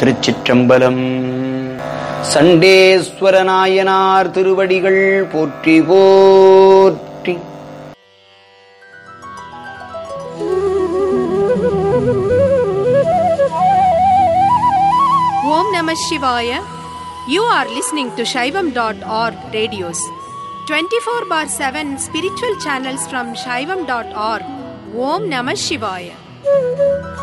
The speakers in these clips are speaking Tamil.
திருச்சிற்றம்பலம் சண்டேஸ்வர நாயனார் திருவடிகள் போற்றி போற்றி Om Namah Shivaya. You are listening to Shaivam.org radios. 24 bar 7 spiritual channels from Shaivam.org. Om Namah Shivaya.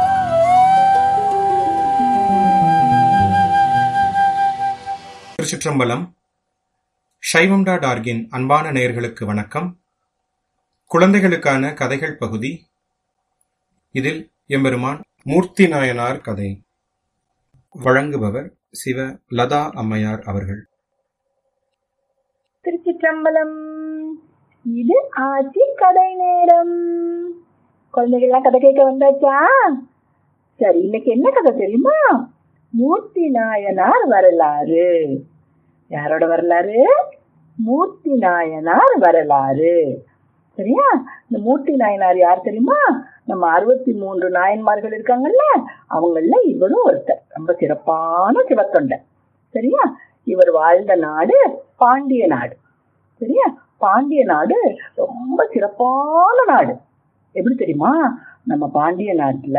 திருச்சிற்றம்பலம் சைவம் டாட் ஆர்கின் அன்பான நேயர்களுக்கு வணக்கம் குழந்தைகளுக்கான கதைகள் பகுதி இதில் எம்பெருமான் மூர்த்தி நாயனார் கதை வழங்குபவர் சிவ லதா அம்மையார் அவர்கள் திருச்சிற்றம்பலம் இது ஆட்சி கதை நேரம் குழந்தைகள்லாம் கதை கேட்க வந்தாச்சா சரி இன்னைக்கு என்ன கதை தெரியுமா மூர்த்தி நாயனார் வரலாறு யாரோட வரலாறு மூர்த்தி நாயனார் வரலாறு சரியா இந்த மூர்த்தி நாயனார் யார் தெரியுமா நம்ம அறுபத்தி மூன்று நாயன்மார்கள் இருக்காங்கல்ல அவங்கள இவரும் ஒருத்தர் ரொம்ப சிறப்பான சிவத்தொண்டர் சரியா இவர் வாழ்ந்த நாடு பாண்டிய நாடு சரியா பாண்டிய நாடு ரொம்ப சிறப்பான நாடு எப்படி தெரியுமா நம்ம பாண்டிய நாட்டுல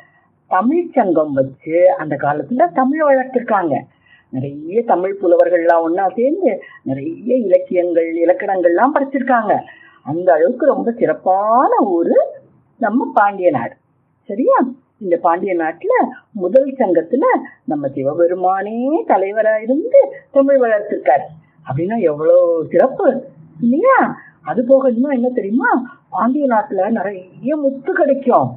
தமிழ் சங்கம் வச்சு அந்த காலத்துல தமிழ் வளர்த்திருக்காங்க நிறைய தமிழ் புலவர்கள்லாம் ஒண்ணா சேர்ந்து நிறைய இலக்கியங்கள் இலக்கணங்கள்லாம் படிச்சிருக்காங்க அந்த அளவுக்கு ரொம்ப சிறப்பான ஊரு நம்ம பாண்டிய நாடு சரியா இந்த பாண்டிய நாட்டுல முதல் சங்கத்துல நம்ம சிவபெருமானே தலைவரா இருந்து தமிழ் வளர்த்திருக்காரு அப்படின்னா எவ்வளவு சிறப்பு இல்லையா அது போக இன்னும் என்ன தெரியுமா பாண்டிய நாட்டுல நிறைய முத்து கிடைக்கும்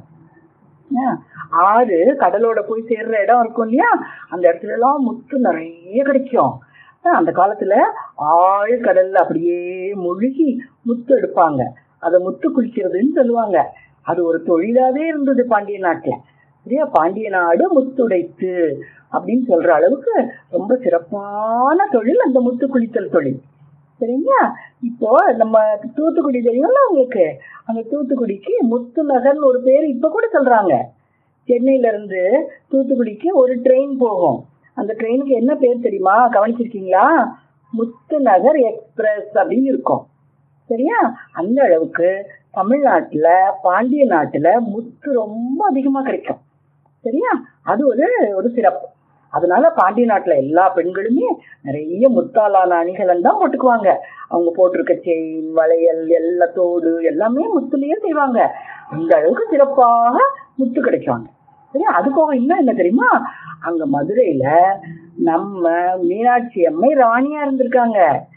ஏன்? ஆறு கடலோட போய் சேர்ற இடம் இருக்கும் இல்லையா அந்த இடத்துல எல்லாம் முத்து நிறைய கிடைக்கும் ஆஹ் அந்த காலத்துல ஆழ் கடல்ல அப்படியே முழுகி முத்து எடுப்பாங்க அதை முத்து குளிக்கிறதுன்னு சொல்லுவாங்க அது ஒரு தொழிலாவே இருந்தது பாண்டிய நாட்டுல சரியா பாண்டிய நாடு முத்துடைத்து அப்படின்னு சொல்ற அளவுக்கு ரொம்ப சிறப்பான தொழில் அந்த முத்து குளித்தல் தொழில் சரிங்களா இப்போ நம்ம தூத்துக்குடி தெரியும்ல உங்களுக்கு அந்த தூத்துக்குடிக்கு முத்து நகர்னு ஒரு பேர் இப்ப கூட சொல்றாங்க சென்னையில இருந்து தூத்துக்குடிக்கு ஒரு ட்ரெயின் போகும் அந்த ட்ரெயினுக்கு என்ன பேர் தெரியுமா கவனிச்சிருக்கீங்களா முத்து நகர் எக்ஸ்பிரஸ் அப்படின்னு இருக்கும் சரியா அந்த அளவுக்கு தமிழ்நாட்டுல பாண்டிய நாட்டுல முத்து ரொம்ப அதிகமா கிடைக்கும் சரியா அது ஒரு ஒரு சிறப்பு அதனால பாண்டிய நாட்டுல எல்லா பெண்களுமே நிறைய முத்தாலான அணிகலன் தான் போட்டுக்குவாங்க அவங்க போட்டிருக்க செயின் வளையல் எல்லா தோடு எல்லாமே முத்துலயே செய்வாங்க அந்த அளவுக்கு சிறப்பாக முத்து கிடைக்குவாங்க சரியா அது போக இன்னும் என்ன தெரியுமா அங்க மதுரையில நம்ம மீனாட்சி அம்மை ராணியா இருந்திருக்காங்க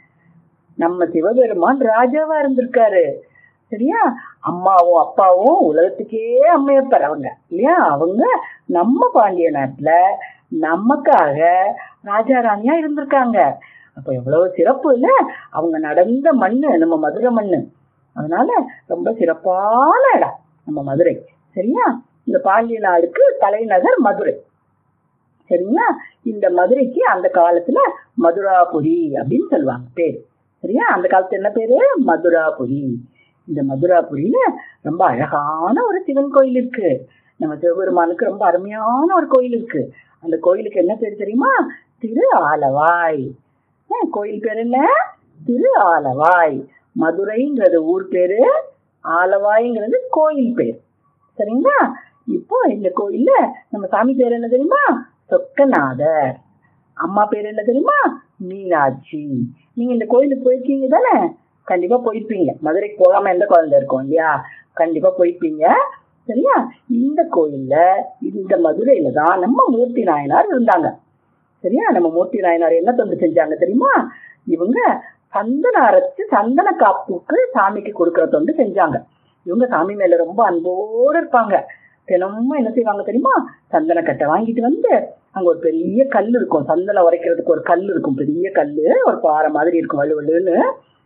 நம்ம சிவபெருமான் ராஜாவா இருந்திருக்காரு சரியா அம்மாவும் அப்பாவும் உலகத்துக்கே அம்மையப்பர் அவங்க இல்லையா அவங்க நம்ம பாண்டிய நாட்டுல நமக்காக ராஜா ராணியா இருந்திருக்காங்க அப்ப எவ்வளவு சிறப்பு இல்ல அவங்க நடந்த மண்ணு நம்ம மதுரை மண்ணு அதனால ரொம்ப சிறப்பான இடம் நம்ம மதுரை சரியா இந்த பாண்டிய நாடுக்கு தலைநகர் மதுரை சரிங்களா இந்த மதுரைக்கு அந்த காலத்துல மதுராபுரி அப்படின்னு சொல்லுவாங்க பேரு சரியா அந்த காலத்துல என்ன பேரு மதுராபுரி இந்த மதுராபுரியில ரொம்ப அழகான ஒரு சிவன் கோயில் இருக்கு நம்ம சிவபெருமானுக்கு ரொம்ப அருமையான ஒரு கோயில் இருக்கு அந்த கோயிலுக்கு என்ன பேர் தெரியுமா திரு ஆலவாய் அஹ் கோயில் பேர் என்ன திரு ஆலவாய் மதுரைங்கிறது ஊர் பேரு ஆலவாய்ங்கிறது கோயில் பேர் சரிங்களா இப்போ இந்த கோயில்ல நம்ம சாமி பேர் என்ன தெரியுமா சொக்கநாதர் அம்மா பேர் என்ன தெரியுமா மீனாட்சி நீங்க இந்த கோயிலுக்கு போயிருக்கீங்க தானே கண்டிப்பா போயிருப்பீங்க மதுரைக்கு போகாம எந்த குழந்தை இருக்கும் இல்லையா கண்டிப்பா போயிருப்பீங்க சரியா இந்த கோயில்ல இந்த மதுரையில தான் நம்ம மூர்த்தி நாயனார் இருந்தாங்க சரியா நம்ம மூர்த்தி நாயனார் என்ன தொண்டு செஞ்சாங்க தெரியுமா இவங்க சந்தனம் அரைச்சு சந்தன காப்புக்கு சாமிக்கு கொடுக்கிற தொண்டு செஞ்சாங்க இவங்க சாமி மேல ரொம்ப அன்போடு இருப்பாங்க தினமும் என்ன செய்வாங்க தெரியுமா சந்தன கட்டை வாங்கிட்டு வந்து அங்க ஒரு பெரிய கல் இருக்கும் சந்தனம் உரைக்கிறதுக்கு ஒரு கல் இருக்கும் பெரிய கல்லு ஒரு பாறை மாதிரி இருக்கும் வலு வலுன்னு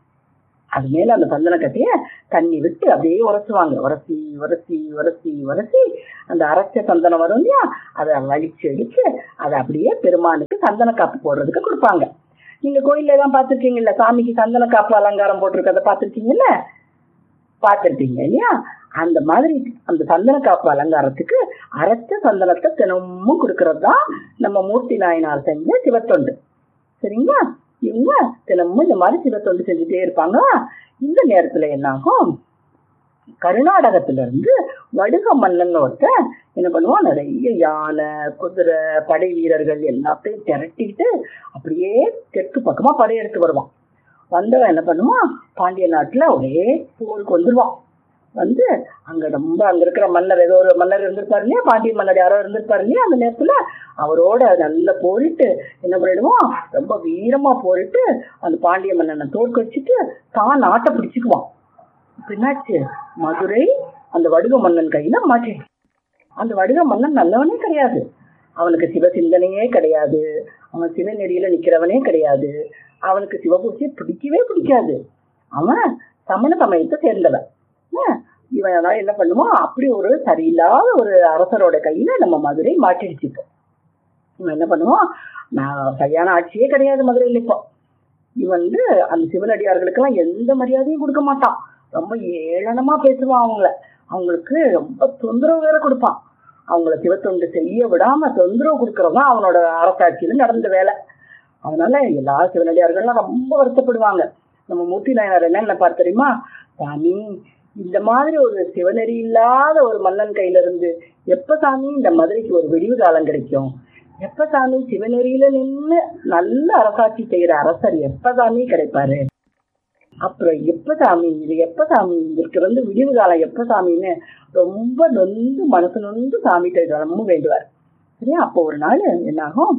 அது மேல அந்த சந்தன கட்டைய தண்ணி விட்டு அப்படியே உரசுவாங்க உரசி உரசி உரசி உரசி அந்த அரைச்ச சந்தனம் வரும் இல்லையா அதை வலிச்சு எடுத்து அதை அப்படியே பெருமானுக்கு சந்தன காப்பு போடுறதுக்கு கொடுப்பாங்க நீங்க கோயில்ல எல்லாம் பார்த்திருக்கீங்கல்ல சாமிக்கு சந்தன காப்பு அலங்காரம் போட்டிருக்கத பார்த்திருக்கீங்கல்ல பார்த்துருப்பீங்க இல்லையா அந்த மாதிரி அந்த சந்தன காப்பு அலங்காரத்துக்கு அரைச்ச சந்தனத்தை தினமும் கொடுக்கறது தான் நம்ம மூர்த்தி நாயனார் செஞ்ச சிவத்தொண்டு சரிங்களா இவங்க தினமும் இந்த மாதிரி சிவத்தொண்டு செஞ்சுட்டே இருப்பாங்க இந்த நேரத்துல என்ன ஆகும் கர்நாடகத்துல இருந்து வடுக மன்னன் ஒருத்தன் என்ன பண்ணுவான் நிறைய யானை குதிரை படை வீரர்கள் எல்லாத்தையும் திரட்டிக்கிட்டு அப்படியே தெற்கு பக்கமா படையெடுத்து வருவான் வந்தவன் என்ன பண்ணுவான் பாண்டிய நாட்டுல ஒரே போருக்கு வந்துருவான் வந்து அங்க ரொம்ப அங்க இருக்கிற மன்னர் ஏதோ ஒரு மன்னர் இருந்திருப்பாரு இல்லையா பாண்டிய மன்னர் யாரோ இருந்திருப்பாரு இல்லையா அந்த நேரத்துல அவரோட நல்ல போரிட்டு என்ன பண்ணிடுவான் ரொம்ப வீரமா போரிட்டு அந்த பாண்டிய மன்னனை தோற்கடிச்சிட்டு தான் நாட்டை பிடிச்சுக்குவான் பின்னாச்சு மதுரை அந்த வடுக மன்னன் கையில மாட்டிடும் அந்த வடுக மன்னன் நல்லவனே கிடையாது அவனுக்கு சிவ சிந்தனையே கிடையாது அவன் சிவநெறியில நிக்கிறவனே கிடையாது அவனுக்கு சிவபூசியை பிடிக்கவே பிடிக்காது அவன் சமண சமயத்தை சேர்ந்தவன் என்ன? இவன் அதனால என்ன பண்ணுவான் அப்படி ஒரு சரியில்லாத ஒரு அரசரோட கையில நம்ம மதுரை மாட்டிடுச்சு இப்போ இவன் என்ன பண்ணுவான் நான் சரியான ஆட்சியே கிடையாது மதுரையில் இப்போ இவன் வந்து அந்த சிவனடியார்களுக்கெல்லாம் எந்த மரியாதையும் கொடுக்க மாட்டான் ரொம்ப ஏளனமா பேசுவான் அவங்கள அவங்களுக்கு ரொம்ப தொந்தரவு வேற கொடுப்பான் அவங்கள சிவத்தொண்டு செய்ய விடாம தொந்தரவு கொடுக்கறதுதான் அவனோட அரசாட்சியில நடந்த வேலை அதனால எல்லா சிவனடியார்கள்லாம் ரொம்ப வருத்தப்படுவாங்க நம்ம மூர்த்தி நாயனார் என்ன நினைப்பார் தெரியுமா சாமி இந்த மாதிரி ஒரு சிவநெறி இல்லாத ஒரு மன்னன் கையில இருந்து எப்ப சாமி இந்த மதுரைக்கு ஒரு விடிவு காலம் கிடைக்கும் எப்ப சாமி சிவநெறியில நின்னு நல்ல அரசாட்சி செய்யற அரசர் எப்ப சாமி கிடைப்பாரு அப்புறம் எப்ப சாமி இது எப்ப சாமி இதற்கு வந்து விடிவு காலம் எப்ப சாமின்னு ரொம்ப நொந்து மனசு நொந்து சாமி தினமும் வேண்டுவார் சரியா அப்போ ஒரு நாள் என்னாகும்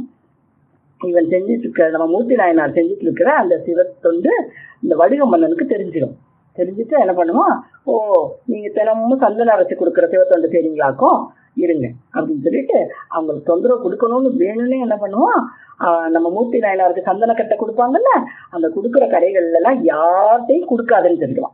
இவன் செஞ்சுட்டு இருக்கிற நம்ம மூர்த்தி நாயனார் செஞ்சுட்டு இருக்கிற அந்த சிவத்தொண்டு இந்த வடுக மன்னனுக்கு தெரிஞ்சிடும் தெரிஞ்சுட்டு என்ன பண்ணுவான் ஓ நீங்க தினமும் சந்தன அரைச்சு கொடுக்குற சிவத்தொண்டு செய்றீங்களாக்கும் இருங்க அப்படின்னு சொல்லிட்டு அவங்களுக்கு தொந்தரவு கொடுக்கணும்னு வேணும்னே என்ன பண்ணுவான் ஆஹ் நம்ம மூர்த்தி நாயனாருக்கு சந்தன கட்டை கொடுப்பாங்கல்ல அந்த கொடுக்குற கடைகள்ல எல்லாம் யார்கிட்டையும் கொடுக்காதுன்னு சொல்லிடுவான்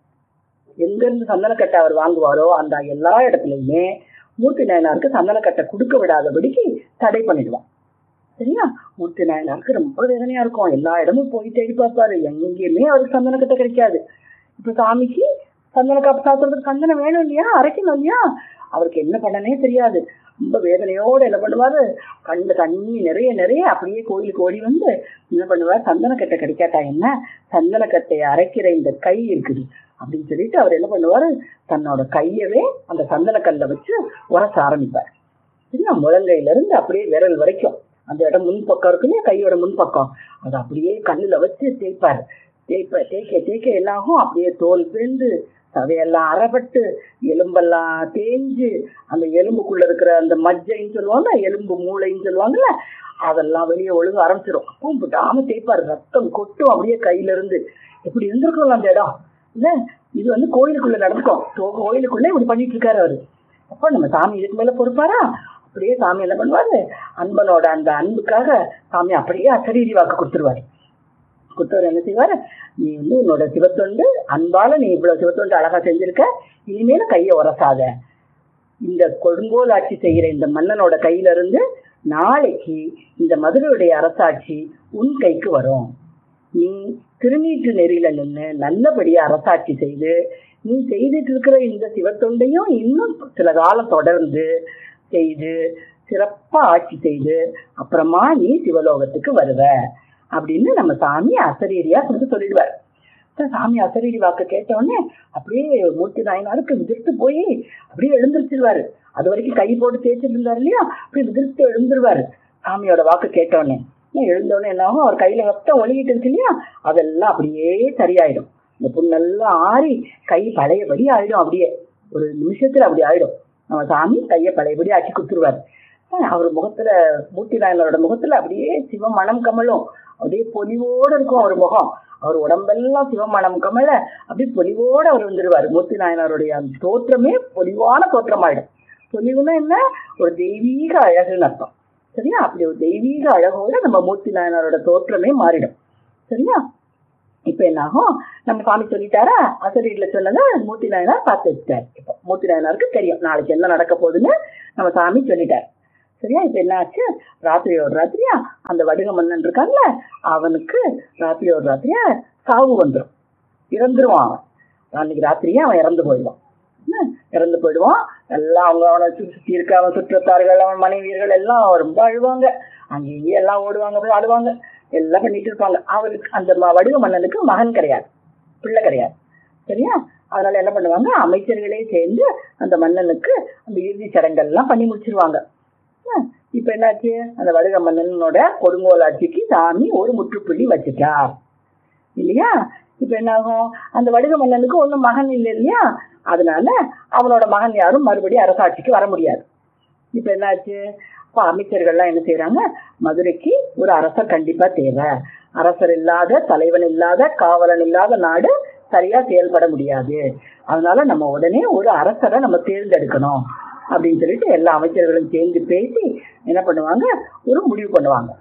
எங்க இருந்து சந்தனக்கட்டை அவர் வாங்குவாரோ அந்த எல்லா இடத்துலயுமே மூர்த்தி நாயனாருக்கு சந்தனக்கட்டை கொடுக்க விடாதபடிக்கு தடை பண்ணிடுவான் சரியா மூர்த்தி நாயனாருக்கு ரொம்ப வேதனையா இருக்கும் எல்லா இடமும் போய் தேடி பார்ப்பாரு எங்கேயுமே அவருக்கு சந்தனக்கட்டை கிடைக்காது இப்ப சாமிக்கு சந்தன காப்பு சாப்பிட்றதுக்கு சந்தனம் வேணும் இல்லையா அரைக்கணும் இல்லையா அவருக்கு என்ன பண்ணனே தெரியாது ரொம்ப வேதனையோட என்ன பண்ணுவாரு கண்ணுல தண்ணி நிறைய நிறைய அப்படியே கோயிலுக்கு ஓடி வந்து என்ன பண்ணுவார் சந்தனக்கட்டை கிடைக்காட்டா என்ன சந்தனக்கட்டையை அரைக்கிற இந்த கை இருக்குது அப்படின்னு சொல்லிட்டு அவர் என்ன பண்ணுவாரு தன்னோட கையவே அந்த சந்தனக்கல்ல வச்சு உரச ஆரம்பிப்பார் சரியா முழங்கையில இருந்து அப்படியே விரல் வரைக்கும் அந்த இடம் முன்பக்கம் இருக்கு இல்லையா கையோட முன்பக்கம் அதை அப்படியே கல்லுல வச்சு தேய்ப்பாரு தேய்ப்ப தேய்க்க தேய்க்க என்னாகும் அப்படியே தோல் பிழ்ந்து சதையெல்லாம் அறப்பட்டு எலும்பெல்லாம் தேஞ்சு அந்த எலும்புக்குள்ள இருக்கிற அந்த மஜ்ஜைன்னு சொல்லுவாங்க எலும்பு மூளைன்னு சொல்லுவாங்கல்ல அதெல்லாம் வெளியே ஒழுக ஆரம்பிச்சிடும் அப்பவும் விடாம தேய்ப்பாரு ரத்தம் கொட்டும் அப்படியே கையில இருந்து இப்படி இருந்திருக்கும் அந்த இடம் இல்ல இது வந்து கோயிலுக்குள்ள நடந்துக்கும் தோ- கோயிலுக்குள்ள இப்படி பண்ணிட்டு இருக்காரு அவரு அப்போ நம்ம சாமி இதுக்கு மேல பொறுப்பாரா அப்படியே சாமி என்ன பண்ணுவாரு அன்பனோட அந்த அன்புக்காக சாமி அப்படியே அசரீரி வாக்கு கொடுத்துருவாரு கொடுத்தவர் என்ன செய்வாரு நீ வந்து உன்னோட சிவத்தொண்டு அன்பால நீ இவ்வளவு சிவத்தொண்டு அழகா செஞ்சிருக்க இனிமேல கையை உரசாத இந்த கொடுங்கோல் ஆட்சி செய்கிற இந்த மன்னனோட கையில இருந்து நாளைக்கு இந்த மதுரையுடைய அரசாட்சி உன் கைக்கு வரும் நீ திருநீற்று நெறியில நின்று நல்லபடியா அரசாட்சி செய்து நீ செய்துட்டு இருக்கிற இந்த சிவத்தொண்டையும் இன்னும் சில காலம் தொடர்ந்து செய்து சிறப்பா ஆட்சி செய்து அப்புறமா நீ சிவலோகத்துக்கு வருவ அப்படின்னு நம்ம சாமி அசரீரியா கொடுத்து சொல்லிடுவார் அப்புறம் சாமி அசரீரி வாக்கு கேட்ட உடனே அப்படியே மூர்த்தி நாயனாருக்கு விதிர்த்து போய் அப்படியே எழுந்திருச்சிருவாரு அது வரைக்கும் கை போட்டு தேய்ச்சிட்டு இருந்தாரு இல்லையா அப்படியே விதிர்த்து எழுந்துருவாரு சாமியோட வாக்கு கேட்ட உடனே இன்னும் எழுந்த உடனே என்ன ஆகும் அவர் கையில ரத்தம் ஒழுகிட்டு இருக்கு இல்லையா அதெல்லாம் அப்படியே சரியாயிடும் இந்த புண்ணெல்லாம் ஆறி கை பழையபடி ஆயிடும் அப்படியே ஒரு நிமிஷத்துல அப்படி ஆயிடும் நம்ம சாமி கையை பழையபடி ஆக்கி கொடுத்துருவாரு அவர் முகத்துல மூர்த்தி நாயனரோட முகத்துல அப்படியே சிவ மனம் கமலும் அப்படியே பொலிவோட இருக்கும் அவர் முகம் அவர் உடம்பெல்லாம் சிவமணம் கமல அப்படியே பொலிவோட அவர் வந்துருவாரு மூர்த்தி நாயனாருடைய அந்த தோற்றமே பொலிவான தோற்றமாயிடும் பொலிவுன்னா என்ன ஒரு தெய்வீக அழகுன்னு அர்த்தம் சரியா அப்படி ஒரு தெய்வீக அழகோட நம்ம மூர்த்தி நாயனாரோட தோற்றமே மாறிடும் சரியா இப்ப என்ன ஆகும் நம்ம சாமி சொல்லிட்டாரா அசரீட்ல சொன்னதை மூர்த்தி நாயனார் பார்த்து வச்சுட்டாரு இப்போ மூர்த்தி நாயனாருக்கு தெரியும் நாளைக்கு என்ன நடக்க போகுதுன்னு நம்ம சாமி சொல்லிட்டார் சரியா இப்ப என்ன ஆச்சு ராத்திரியோட ராத்திரியா அந்த வடுக மன்னன் இருக்கான்ல அவனுக்கு ராத்திரியோட ராத்திரியா சாவு வந்துடும் இறந்துருவான் அவன் அன்னைக்கு ராத்திரியே அவன் இறந்து போயிடுவான் என்ன? இறந்து போயிடுவான் எல்லாம் அவங்க அவனை சுத்தி சுத்தி இருக்க அவன் சுற்றத்தார்கள் அவன் மனைவியர்கள் எல்லாம் ரொம்ப அழுவாங்க அங்கேயே எல்லாம் ஓடுவாங்க போய் ஆடுவாங்க எல்லாம் பண்ணிட்டு இருப்பாங்க அவருக்கு அந்த ம- வடுக மன்னனுக்கு மகன் கிடையாது பிள்ளை கிடையாது சரியா அதனால என்ன பண்ணுவாங்க அமைச்சர்களே சேர்ந்து அந்த மன்னனுக்கு அந்த இறுதி சடங்கெல்லாம் பண்ணி முடிச்சிருவாங்க ஆ, இப்ப என்னாச்சு அந்த வடுக மன்னனோட கொடுங்கோல் ஆட்சிக்கு சாமி ஒரு முற்றுப்புள்ளி வச்சுட்டார் இல்லையா இப்ப என்ன ஆகும் அந்த வடுக மன்னனுக்கு ஒண்ணும் மகன் இல்லை இல்லையா அதனால அவனோட மகன் யாரும் மறுபடியும் அரசாட்சிக்கு வர முடியாது இப்ப என்னாச்சு அப்ப அமைச்சர்கள்லாம் என்ன செய்யறாங்க மதுரைக்கு ஒரு அரசர் கண்டிப்பா தேவை அரசர் இல்லாத தலைவன் இல்லாத காவலன் இல்லாத நாடு சரியா செயல்பட முடியாது அதனால நம்ம உடனே ஒரு அரசரை நம்ம தேர்ந்தெடுக்கணும் அப்படின்னு சொல்லிட்டு எல்லா அமைச்சர்களும் சேர்ந்து பேசி என்ன பண்ணுவாங்க ஒரு முடிவு பண்ணுவாங்க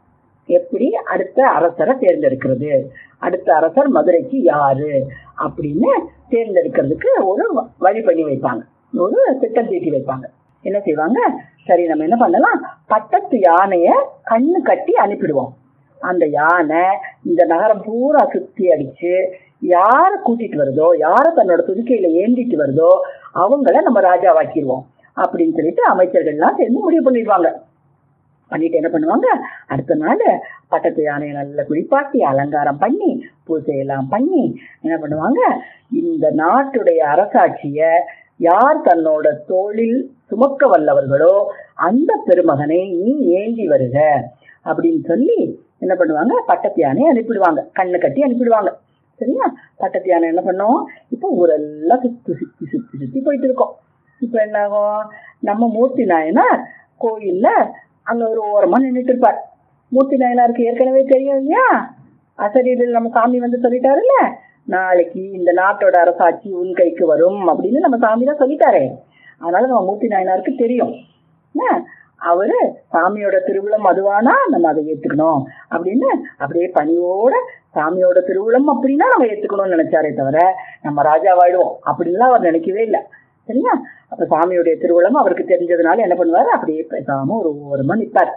எப்படி அடுத்த அரசரை தேர்ந்தெடுக்கிறது அடுத்த அரசர் மதுரைக்கு யாரு அப்படின்னு தேர்ந்தெடுக்கிறதுக்கு ஒரு வ- வழி பண்ணி வைப்பாங்க ஒரு திட்டம் தீட்டி வைப்பாங்க என்ன செய்வாங்க சரி நம்ம என்ன பண்ணலாம் பட்டத்து யானைய கண்ணு கட்டி அனுப்பிடுவோம் அந்த யானை இந்த நகரம் பூரா சுத்தி அடிச்சு யார கூட்டிட்டு வருதோ யார தன்னோட துதிக்கையில ஏந்திட்டு வருதோ அவங்கள நம்ம ராஜாவாக்கிடுவோம் அப்படின்னு சொல்லிட்டு அமைச்சர்கள்லாம் சேர்ந்து முடிவு பண்ணிடுவாங்க பண்ணிட்டு என்ன பண்ணுவாங்க அடுத்த நாள் பட்டத்து யானையை நல்லா குளிப்பாட்டி அலங்காரம் பண்ணி பூஜையெல்லாம் பண்ணி என்ன பண்ணுவாங்க இந்த நாட்டுடைய அரசாட்சிய யார் தன்னோட தோளில் சுமக்க வல்லவர்களோ அந்த பெருமகனை நீ ஏந்தி வருக அப்படின்னு சொல்லி என்ன பண்ணுவாங்க பட்டத்து யானையை அனுப்பிடுவாங்க கண்ணு கட்டி அனுப்பிடுவாங்க சரியா பட்டத்து யானை என்ன பண்ணும் இப்போ ஊரெல்லாம் சுத்தி சுத்தி சுத்தி சுத்தி போயிட்டு இருக்கோம் இப்போ என்ன ஆகும் நம்ம மூர்த்தி நாயனார் கோயில்ல அங்க ஒரு ஓரமா நின்றுட்டு இருப்பார் மூர்த்தி நாயனாருக்கு ஏற்கனவே தெரியும் இல்லையா அசரீரில் நம்ம சாமி வந்து சொல்லிட்டாருல்ல நாளைக்கு இந்த நாட்டோட அரசாட்சி உன் கைக்கு வரும் அப்படின்னு நம்ம சாமி தான் சொல்லிட்டாரே அதனால நம்ம மூர்த்தி நாயனாருக்கு தெரியும் என்ன? அவரு சாமியோட திருவிழம் அதுவானா நம்ம அதை ஏத்துக்கணும் அப்படின்னு அப்படியே பணியோட சாமியோட திருவிழம் அப்படின்னா நம்ம ஏத்துக்கணும்னு நினைச்சாரே தவிர நம்ம ராஜாவாயிடுவோம் அப்படின்லாம் அவர் நினைக்கவே இல்லை சரியா அப்ப சாமியுடைய திருவிழம் அவருக்கு தெரிஞ்சதுனால என்ன பண்ணுவாரு அப்படியே பேசாம ஒரு ஓரமா நிப்பார்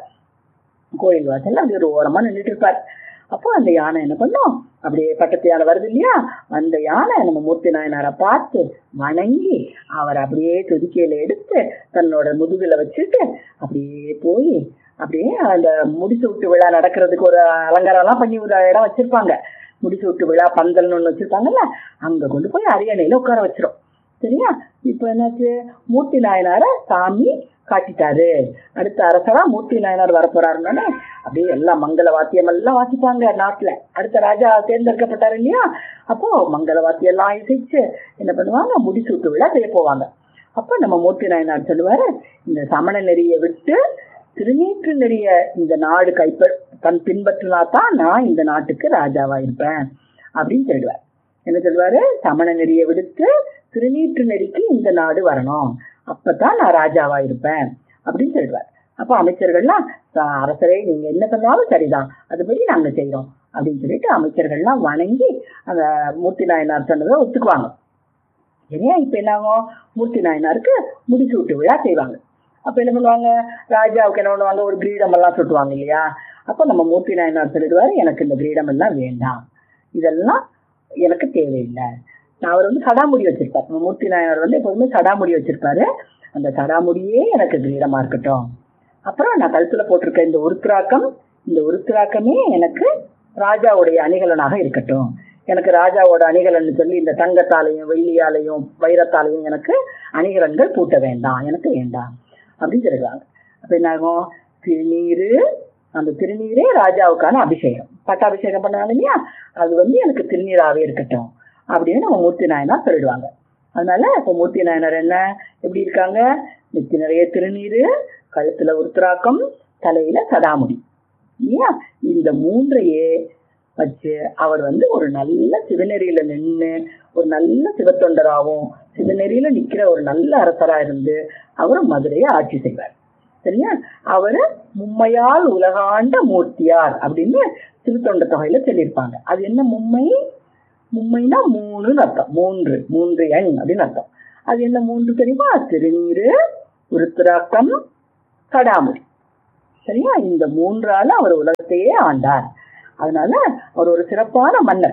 கோயில் வாசல்ல அப்படி ஒரு ஓரமா நின்றுட்டு இருப்பார் அப்போ அந்த யானை என்ன பண்ணும் அப்படியே பக்கத்து யானை வருது இல்லையா அந்த யானை நம்ம மூர்த்தி நாயனாரை பார்த்து வணங்கி அவர் அப்படியே துதிக்கையில எடுத்து தன்னோட முதுகுல வச்சுட்டு அப்படியே போய் அப்படியே அந்த முடிச்சு விட்டு விழா நடக்கிறதுக்கு ஒரு அலங்காரம் எல்லாம் பண்ணி ஒரு இடம் வச்சிருப்பாங்க முடிச்சு விட்டு விழா பந்தல்னு ஒண்ணு வச்சிருப்பாங்கல்ல அங்க கொண்டு போய் அரியணையில உட்கார வச்சிரும் சரியா இப்ப என்னாச்சு மூர்த்தி நாயனார சாமி காட்டிட்டாரு அடுத்த அரசரா மூர்த்தி நாயனார் வரப்போறாருன்னு அப்படியே எல்லாம் மங்கள வாத்தியம் எல்லாம் வாசிப்பாங்க நாட்டுல அடுத்த ராஜா தேர்ந்தெடுக்கப்பட்டாரு இல்லையா அப்போ மங்கள வாத்தியம் எல்லாம் இசைச்சு என்ன பண்ணுவாங்க முடிசூட்டு விழா செய்ய போவாங்க அப்ப நம்ம மூர்த்தி நாயனார் சொல்லுவாரு இந்த சமண நெறியை விட்டு திருநீற்று நெறிய இந்த நாடு கைப்ப தன் பின்பற்றினா தான் நான் இந்த நாட்டுக்கு ராஜாவா இருப்பேன் அப்படின்னு சொல்லுவார் என்ன சொல்லுவாரு சமண நெறியை விடுத்து திருநீற்று நெறிக்கு இந்த நாடு வரணும் அப்பதான் நான் ராஜாவா இருப்பேன் அப்படின்னு சொல்லுவார் அப்போ அமைச்சர்கள்லாம் "ச- அரசரே நீங்க என்ன சொன்னாலும் சரிதான் அதுபடி நாங்க செய்றோம் அப்படின்னு சொல்லிட்டு அமைச்சர்கள்லாம் வணங்கி அந்த மூர்த்தி நாயனார் சொன்னதை ஒத்துக்குவாங்க சரியா இப்ப என்ன ஆகும் மூர்த்தி நாயனாருக்கு முடிசூட்டு விழா செய்வாங்க அப்ப என்ன பண்ணுவாங்க ராஜாவுக்கு என்ன பண்ணுவாங்க ஒரு கிரீடம் எல்லாம் சுட்டுவாங்க இல்லையா அப்ப நம்ம மூர்த்தி நாயனார் சொல்லிடுவாரு எனக்கு இந்த கிரீடம் எல்லாம் வேண்டாம் இதெல்லாம் எனக்கு தேவையில்லை நான் அவர் வந்து சடாமுடி வச்சிருப்பார் நம்ம மூர்த்தி நாயனார் வந்து எப்போதுமே சடாமுடி வச்சிருப்பாரு அந்த சடாமுடியே எனக்கு கிரீடமா இருக்கட்டும் அப்புறம் நான் கழுத்துல போட்டிருக்க இந்த உருத்திராக்கம் இந்த உருத்திராக்கமே எனக்கு ராஜாவுடைய அணிகலனாக இருக்கட்டும் எனக்கு ராஜாவோட அணிகலன் சொல்லி இந்த தங்கத்தாலையும் வெள்ளியாலையும் வைரத்தாலையும் எனக்கு அணிகலன்கள் பூட்ட வேண்டாம் எனக்கு வேண்டாம் அப்படின்னு சொல்லிடுவாங்க அப்ப என்ன ஆகும் திருநீரு அந்த திருநீரே ராஜாவுக்கான அபிஷேகம் பட்டாபிஷேகம் பண்ணுவாங்க இல்லையா அது வந்து எனக்கு திருநீராவே இருக்கட்டும் அப்படின்னு நம்ம மூர்த்தி நாயனார் சொல்லிடுவாங்க அதனால இப்ப மூர்த்தி நாயனார் என்ன எப்படி இருக்காங்க நெத்தி நிறைய திருநீரு கழுத்துல உருத்திராக்கம் தலையில சடாமுடி இல்லையா இந்த மூன்றையே வச்சு அவர் வந்து ஒரு நல்ல சிவநெறியில நின்று ஒரு நல்ல சிவத்தொண்டராகவும் சிவநெறியில நிக்கிற ஒரு நல்ல அரசரா இருந்து அவர் மதுரையை ஆட்சி செய்வார் சரியா அவரு மும்மையால் உலகாண்ட மூர்த்தியார் அப்படின்னு திருத்தொண்ட தொகையில சொல்லியிருப்பாங்க அது என்ன மும்மை மும்மைனா மூணுன்னு அர்த்தம் மூன்று மூன்று எண் அப்படின்னு அர்த்தம் அது என்ன மூன்று தெரியுமா திருநீரு உருத்திராக்கம் கடாமுடி சரியா இந்த மூன்றால அவர் உலகத்தையே ஆண்டார் அதனால அவர் ஒரு சிறப்பான மன்னர்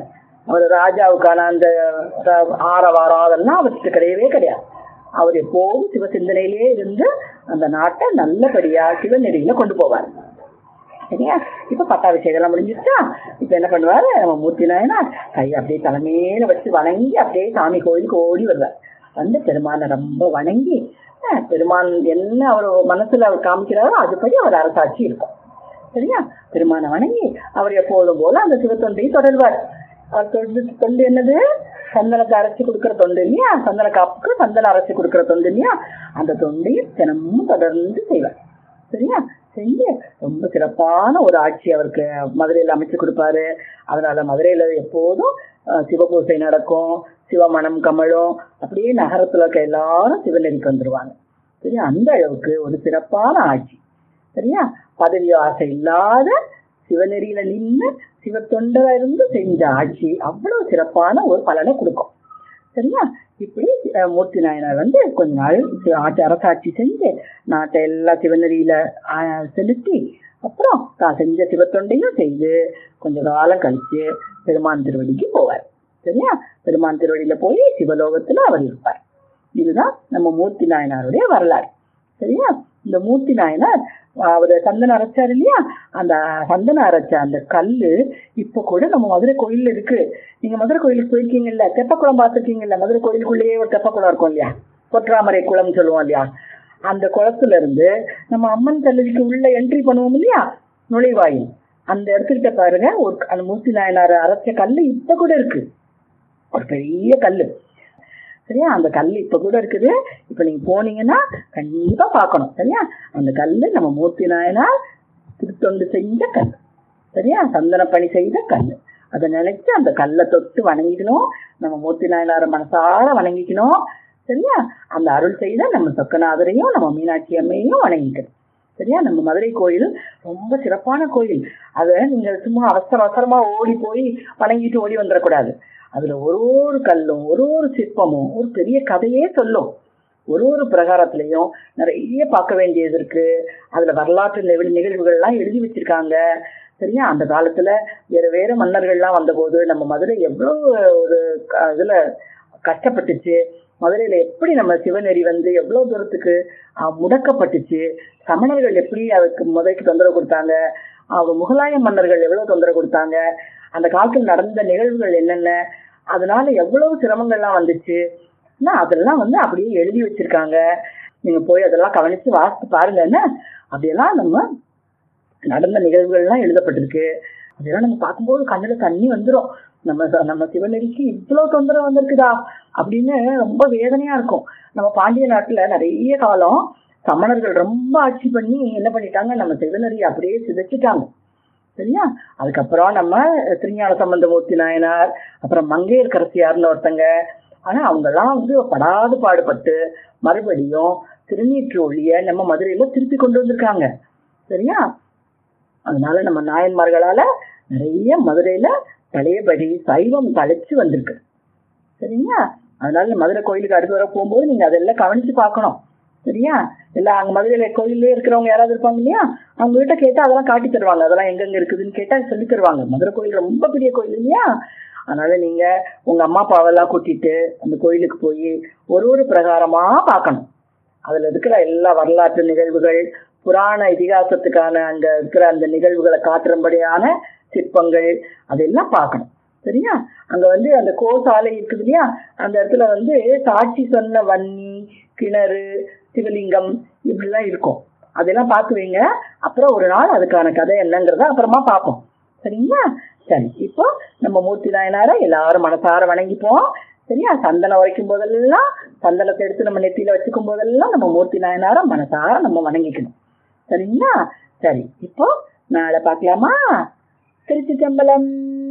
அவர் ராஜாவுக்கான அந்த ர- ஆரவாரம் அதெல்லாம் அவர்கிட்ட கிடையவே கிடையாது அவர் எப்போதும் சிவசிந்தனையிலே இருந்து அந்த நாட்டை நல்லபடியா சிவநெறியில கொண்டு போவார் சரியா இப்ப பட்டாபிஷேகம் எல்லாம் முடிஞ்சிருச்சா இப்ப என்ன பண்ணுவாரு நம்ம மூர்த்தி நாயனார் கை அப்படியே தலைமையில வச்சு வணங்கி அப்படியே சாமி கோயிலுக்கு ஓடி வருவார் வந்து பெருமானை ரொம்ப வணங்கி அஹ், பெருமான் என்ன அவர் மனசுல அவர் காமிக்கிறாரோ அதுபடி அவர் அரசாட்சி இருக்கும் சரியா பெருமானை வணங்கி அவர் எப்போதும் போல அந்த சிவத்தொண்டையை தொடர்வார் அவர் தொண்டு தொண்டு என்னது சந்தனத்தை அரைச்சி கொடுக்கிற தொண்டு இல்லையா சந்தன காப்புக்கு சந்தனம் அரைச்சி கொடுக்கிற தொண்டு இல்லையா அந்த தொண்டையும் தினமும் தொடர்ந்து செய்வார் சரியா செஞ்சு ரொம்ப சிறப்பான ஒரு ஆட்சி அவருக்கு மதுரையில் அமைச்சு கொடுப்பாரு அதனால மதுரையில எப்போதும் அஹ், சிவபூசை நடக்கும் சிவமணம் கமழும் அப்படியே நகரத்துல இருக்க எல்லாரும் சிவநெறிக்கு வந்துருவாங்க சரியா அந்த அளவுக்கு ஒரு சிறப்பான ஆட்சி சரியா பதவி ஆசை இல்லாத சிவநெறியில நின்று சிவத்தொண்டரா இருந்து செஞ்ச ஆட்சி அவ்வளவு சிறப்பான ஒரு பலனை கொடுக்கும் சரியா இப்படி அஹ், மூர்த்தி நாயனார் வந்து கொஞ்ச நாள் சி- ஆட்சி அரசாட்சி செஞ்சு நாட்டை எல்லாம் சிவநெறியில ஆஹ், செலுத்தி அப்புறம் தான் செஞ்ச சிவத்தொண்டையும் செய்து கொஞ்ச காலம் கழிச்சு பெருமான் திருவடிக்கு போவார் சரியா பெருமான் திருவடியில போய் சிவலோகத்துல அவர் இருப்பார் இதுதான் நம்ம மூர்த்தி நாயனாருடைய வரலாறு சரியா இந்த மூர்த்தி நாயனார் அவர் சந்தனம் அரைச்சார் இல்லையா அந்த சந்தனம் அரைச்ச அந்த கல்லு இப்ப கூட நம்ம மதுரை கோயில்ல இருக்கு நீங்க மதுரை கோயிலுக்கு போயிருக்கீங்கல்ல தெப்பக்குளம் பார்த்துருக்கீங்கல்ல மதுரை கோயிலுக்குள்ளேயே ஒரு தெப்பக்குளம் இருக்கும் இல்லையா பொற்றாமரை குளம் சொல்லுவோம் இல்லையா அந்த குளத்துல இருந்து நம்ம அம்மன் சன்னதிக்கு உள்ள என்ட்ரி பண்ணுவோம் இல்லையா நுழைவாயில் அந்த இடத்துக்கிட்ட பாருங்க ஒரு அந்த மூர்த்தி நாயனார் அரைச்ச கல்லு இப்ப கூட இருக்கு ஒரு பெரிய கல்லு சரியா அந்த கல் இப்ப கூட இருக்குது இப்ப நீங்க போனீங்கன்னா கண்டிப்பா பார்க்கணும் சரியா அந்த கல்லு நம்ம மூர்த்தி நாயனார் திருத்தொண்டு செஞ்ச கல் சரியா சந்தன பணி செய்த கல் அதை நினைச்சு அந்த கல்லை தொட்டு வணங்கிக்கணும் நம்ம மூர்த்தி நாயனார மனசார வணங்கிக்கணும் சரியா அந்த அருள் செய்த நம்ம சொக்கநாதரையும் நம்ம மீனாட்சி அம்மையையும் வணங்கிக்கணும் சரியா நம்ம மதுரை கோயில் ரொம்ப சிறப்பான கோயில் அதை நீங்க சும்மா அவசர அவசரமா ஓடி போய் வணங்கிட்டு ஓடி வந்துடக்கூடாது அதுல ஒரு ஒரு கல்லும் ஒரு ஒரு சிற்பமும் ஒரு பெரிய கதையே சொல்லும் ஒரு ஒரு பிரகாரத்திலையும் நிறைய பார்க்க வேண்டியது இருக்கு அதுல வரலாற்று நிகழ் நிகழ்வுகள்லாம் எழுதி வச்சிருக்காங்க சரியா அந்த காலத்துல வேற வேற மன்னர்கள்லாம் வந்தபோது நம்ம மதுரை எவ்வளவு ஒரு க- இதுல கஷ்டப்பட்டுச்சு மதுரையில எப்படி நம்ம சிவநெறி வந்து எவ்வளவு தூரத்துக்கு ஆஹ், முடக்கப்பட்டுச்சு சமணர்கள் எப்படி அதுக்கு மதுரைக்கு தொந்தரவு கொடுத்தாங்க அவங்க முகலாய மன்னர்கள் எவ்வளவு தொந்தரவு கொடுத்தாங்க அந்த காலத்தில் நடந்த நிகழ்வுகள் என்னென்ன அதனால எவ்வளவு சிரமங்கள்லாம் வந்துச்சு ஆனா, அதெல்லாம் வந்து அப்படியே எழுதி வச்சிருக்காங்க நீங்க போய் அதெல்லாம் கவனிச்சு வாசித்து பாருங்க என்ன அப்படியெல்லாம் நம்ம நடந்த நிகழ்வுகள்லாம் எழுதப்பட்டிருக்கு அதெல்லாம் நம்ம பார்க்கும்போது கண்ணுல தண்ணி வந்துரும் நம்ம ச- நம்ம சிவநெறிக்கு இவ்வளவு தொந்தரவு வந்திருக்குதா அப்படின்னு ரொம்ப வேதனையா இருக்கும் நம்ம பாண்டிய நாட்டுல நிறைய காலம் சமணர்கள் ரொம்ப ஆட்சி பண்ணி என்ன பண்ணிட்டாங்க நம்ம சிவநெறியை அப்படியே சிதைச்சிட்டாங்க சரியா அதுக்கப்புறம் நம்ம திருஞான சம்பந்தமூர்த்தி நாயனார் அப்புறம் மங்கையர்கரசியார்னு ஒருத்தங்க ஆனா அவங்கெல்லாம் வந்து படாது பாடுபட்டு மறுபடியும் திருநீற்று ஒளிய நம்ம மதுரையில திருப்பி கொண்டு வந்திருக்காங்க சரியா அதனால நம்ம நாயன்மார்களால நிறைய மதுரையில பழையபடி சைவம் தழைச்சு வந்திருக்கு சரிங்களா அதனால மதுரை கோயிலுக்கு அடுத்த வர போகும்போது நீங்க அதெல்லாம் கவனிச்சு பார்க்கணும் சரியா எல்லாம் அங்க மதுரையில கோயிலே இருக்கிறவங்க யாராவது இருப்பாங்க இல்லையா அவங்க கிட்ட கேட்டா அதெல்லாம் காட்டி தருவாங்க அதெல்லாம் எங்கெங்க இருக்குதுன்னு கேட்டா சொல்லி தருவாங்க மதுரை கோயில் ரொம்ப பெரிய கோயில் இல்லையா அதனால நீங்க உங்க அம்மா அப்பாவெல்லாம் கூட்டிட்டு அந்த கோயிலுக்கு போய் ஒரு ஒரு பிரகாரமா பார்க்கணும் அதுல இருக்கிற எல்லா வரலாற்று நிகழ்வுகள் புராண இதிகாசத்துக்கான அங்க இருக்கிற அந்த நிகழ்வுகளை காட்டுறபடியான சிற்பங்கள் அதெல்லாம் பார்க்கணும் சரியா அங்க வந்து அந்த கோசாலை இருக்குது இல்லையா அந்த இடத்துல வந்து சாட்சி சொன்ன வன்னி கிணறு சிவலிங்கம் இப்படிலாம் இருக்கும் அதெல்லாம் பார்த்து வைங்க அப்புறம் ஒரு நாள் அதுக்கான கதை என்னங்கிறத அப்புறமா பார்ப்போம் சரிங்களா சரி இப்போ நம்ம மூர்த்தி நாயனார எல்லாரும் மனசார வணங்கிப்போம் சரியா சந்தனம் உரைக்கும் போதெல்லாம் சந்தனத்தை எடுத்து நம்ம நெத்தியில வச்சுக்கும் போதெல்லாம் நம்ம மூர்த்தி நாயனார மனசார நம்ம வணங்கிக்கணும் சரிங்களா சரி இப்போ நாளை பார்க்கலாமா திருச்சி சம்பளம்